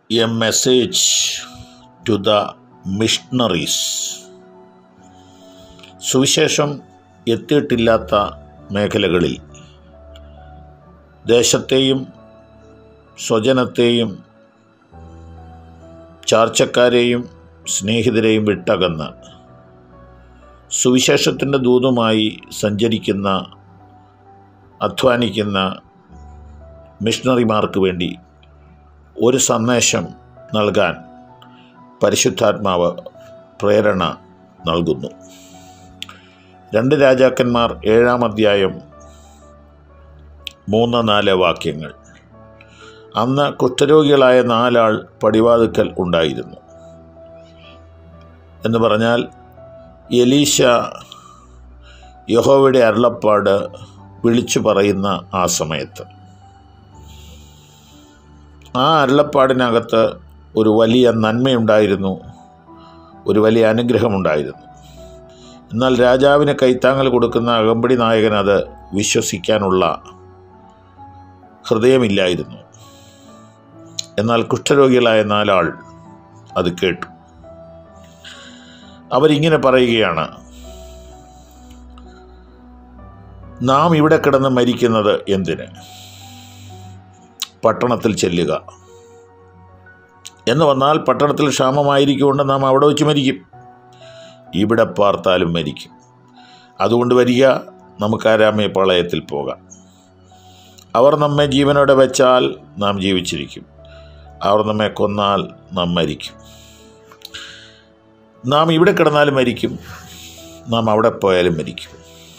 A message to the missionaries സുവിശേഷം എത്തിയിട്ടില്ലാത്ത മേഖലകളിൽ ദേശത്തെയും സ്വജനത്തെയും ചാർച്ചക്കാരെയും സ്നേഹിതരെയും വിട്ടകന്ന് സുവിശേഷത്തിൻ്റെ ദൂതുമായി സഞ്ചരിക്കുന്ന അധ്വാനിക്കുന്ന മിഷണറിമാർക്ക് വേണ്ടി ഒരു സന്ദേശം നൽകാൻ പരിശുദ്ധാത്മാവ് പ്രേരണ നൽകുന്നു രണ്ട് രാജാക്കന്മാർ ഏഴാം അധ്യായം മൂന്ന് നാല് വാക്യങ്ങൾ അന്ന് കുഷ്ഠരോഗികളായ നാലാൾ പടിവാതുക്കൽ ഉണ്ടായിരുന്നു എന്ന് പറഞ്ഞാൽ എലീശ യഹോവയുടെ അരുളപ്പാട് വിളിച്ചു പറയുന്ന ആ സമയത്ത് ആ അരുളപ്പാടിനകത്ത് ഒരു വലിയ നന്മയുണ്ടായിരുന്നു ഒരു വലിയ അനുഗ്രഹമുണ്ടായിരുന്നു എന്നാൽ രാജാവിന് കൈത്താങ്ങൽ കൊടുക്കുന്ന അകമ്പടി നായകൻ അത് വിശ്വസിക്കാനുള്ള ഹൃദയമില്ലായിരുന്നു എന്നാൽ കുഷ്ഠരോഗികളായ നാലാൾ അത് കേട്ടു അവരിങ്ങനെ പറയുകയാണ് നാം ഇവിടെ കിടന്ന് മരിക്കുന്നത് എന്തിന് പട്ടണത്തിൽ ചെല്ലുക എന്ന് വന്നാൽ പട്ടണത്തിൽ ക്ഷാമമായിരിക്കുകൊണ്ട് നാം അവിടെ വെച്ച് മരിക്കും ഇവിടെ പാർത്താലും മരിക്കും അതുകൊണ്ട് വരിക നമുക്ക് ആരാമേ പ്രളയത്തിൽ പോകാം അവർ നമ്മെ ജീവനോടെ വെച്ചാൽ നാം ജീവിച്ചിരിക്കും അവർ നമ്മെ കൊന്നാൽ നാം മരിക്കും നാം ഇവിടെ കിടന്നാലും മരിക്കും നാം അവിടെ പോയാലും മരിക്കും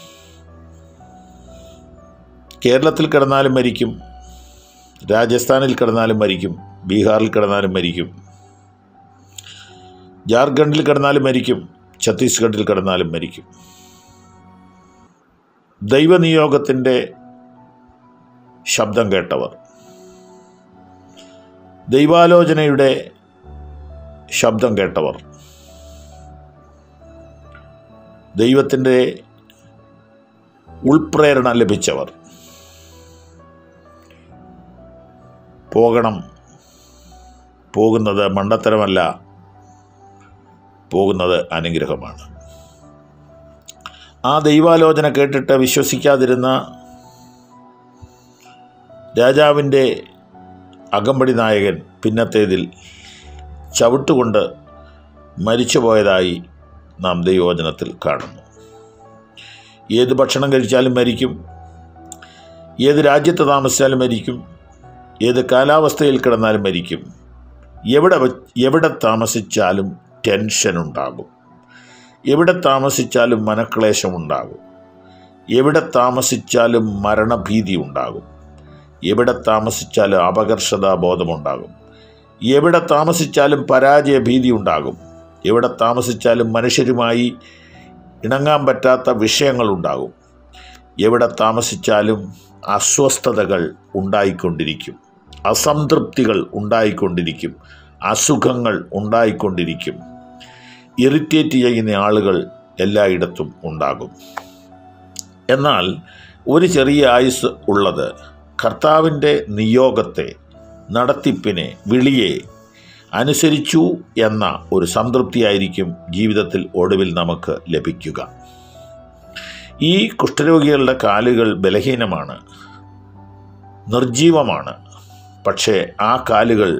കേരളത്തിൽ കിടന്നാലും മരിക്കും രാജസ്ഥാനിൽ കിടന്നാലും മരിക്കും ബീഹാറിൽ കിടന്നാലും മരിക്കും ജാർഖണ്ഡിൽ കിടന്നാലും മരിക്കും ഛത്തീസ്ഗഡിൽ കിടന്നാലും മരിക്കും ദൈവനിയോഗത്തിൻ്റെ ശബ്ദം കേട്ടവർ ദൈവാലോചനയുടെ ശബ്ദം കേട്ടവർ ദൈവത്തിൻ്റെ ഉൾപ്രേരണ ലഭിച്ചവർ പോകണം പോകുന്നത് മണ്ടത്തരമല്ല പോകുന്നത് അനുഗ്രഹമാണ് ആ ദൈവാലോചന കേട്ടിട്ട് വിശ്വസിക്കാതിരുന്ന രാജാവിൻ്റെ അകമ്പടി നായകൻ പിന്നത്തേതിൽ ചവിട്ടുകൊണ്ട് മരിച്ചുപോയതായി നാം ദൈവവചനത്തിൽ കാണുന്നു ഏത് ഭക്ഷണം കഴിച്ചാലും മരിക്കും ഏത് രാജ്യത്ത് താമസിച്ചാലും മരിക്കും ഏത് കാലാവസ്ഥയിൽ കിടന്നാലും മരിക്കും എവിടെ വ- എവിടെ താമസിച്ചാലും ടെൻഷൻ ഉണ്ടാകും എവിടെ താമസിച്ചാലും മനക്ലേശമുണ്ടാകും എവിടെ താമസിച്ചാലും മരണഭീതി ഉണ്ടാകും എവിടെ താമസിച്ചാലും അപകർഷതാ ബോധമുണ്ടാകും എവിടെ താമസിച്ചാലും പരാജയ ഭീതി ഉണ്ടാകും എവിടെ താമസിച്ചാലും മനുഷ്യരുമായി ഇണങ്ങാൻ പറ്റാത്ത വിഷയങ്ങളുണ്ടാകും എവിടെ താമസിച്ചാലും അസ്വസ്ഥതകൾ ഉണ്ടായിക്കൊണ്ടിരിക്കും അസംതൃപ്തികൾ ഉണ്ടായിക്കൊണ്ടിരിക്കും അസുഖങ്ങൾ ഉണ്ടായിക്കൊണ്ടിരിക്കും ഇറിറ്റേറ്റ് ചെയ്യുന്ന ആളുകൾ എല്ലായിടത്തും ഉണ്ടാകും എന്നാൽ ഒരു ചെറിയ ആയുസ് ഉള്ളത് കർത്താവിൻ്റെ നിയോഗത്തെ നടത്തിപ്പിനെ വിളിയെ അനുസരിച്ചു എന്ന ഒരു സംതൃപ്തിയായിരിക്കും ജീവിതത്തിൽ ഒടുവിൽ നമുക്ക് ലഭിക്കുക ഈ കുഷ്ഠരോഗികളുടെ കാലുകൾ ബലഹീനമാണ് നിർജീവമാണ് പക്ഷേ ആ കാലുകൾ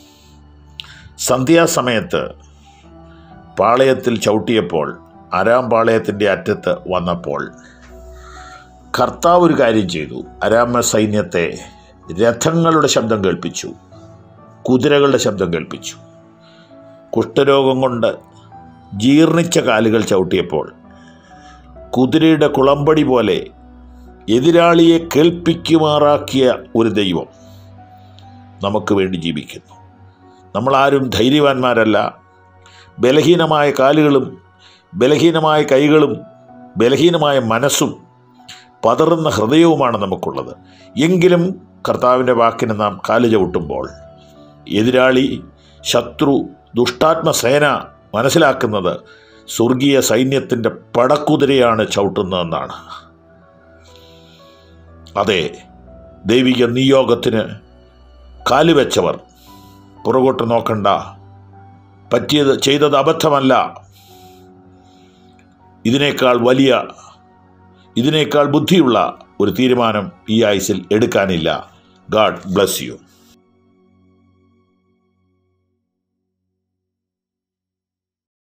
സന്ധ്യാസമയത്ത് പാളയത്തിൽ ചവിട്ടിയപ്പോൾ അരാം പാളയത്തിൻ്റെ അറ്റത്ത് വന്നപ്പോൾ കർത്താവ് ഒരു കാര്യം ചെയ്തു അരാമ സൈന്യത്തെ രഥങ്ങളുടെ ശബ്ദം കേൾപ്പിച്ചു കുതിരകളുടെ ശബ്ദം കേൾപ്പിച്ചു കുഷ്ഠരോഗം കൊണ്ട് ജീർണിച്ച കാലുകൾ ചവിട്ടിയപ്പോൾ കുതിരയുടെ കുളമ്പടി പോലെ എതിരാളിയെ കേൾപ്പിക്കുമാറാക്കിയ ഒരു ദൈവം നമുക്ക് വേണ്ടി ജീവിക്കുന്നു നമ്മളാരും ധൈര്യവാന്മാരല്ല ബലഹീനമായ കാലുകളും ബലഹീനമായ കൈകളും ബലഹീനമായ മനസ്സും പതറുന്ന ഹൃദയവുമാണ് നമുക്കുള്ളത് എങ്കിലും കർത്താവിൻ്റെ വാക്കിന് നാം കാല് ചവിട്ടുമ്പോൾ എതിരാളി ശത്രു ദുഷ്ടാത്മസേന മനസ്സിലാക്കുന്നത് സ്വർഗീയ സൈന്യത്തിൻ്റെ പടക്കുതിരയാണ് ചവിട്ടുന്നതെന്നാണ് അതെ ദൈവിക നിയോഗത്തിന് കാലുവെച്ചവർ പുറകോട്ട് നോക്കണ്ട പറ്റിയത് ചെയ്തത് അബദ്ധമല്ല ഇതിനേക്കാൾ വലിയ ഇതിനേക്കാൾ ബുദ്ധിയുള്ള ഒരു തീരുമാനം ഈ ആയുസിൽ എടുക്കാനില്ല ഗാഡ് ബ്ലസ് യു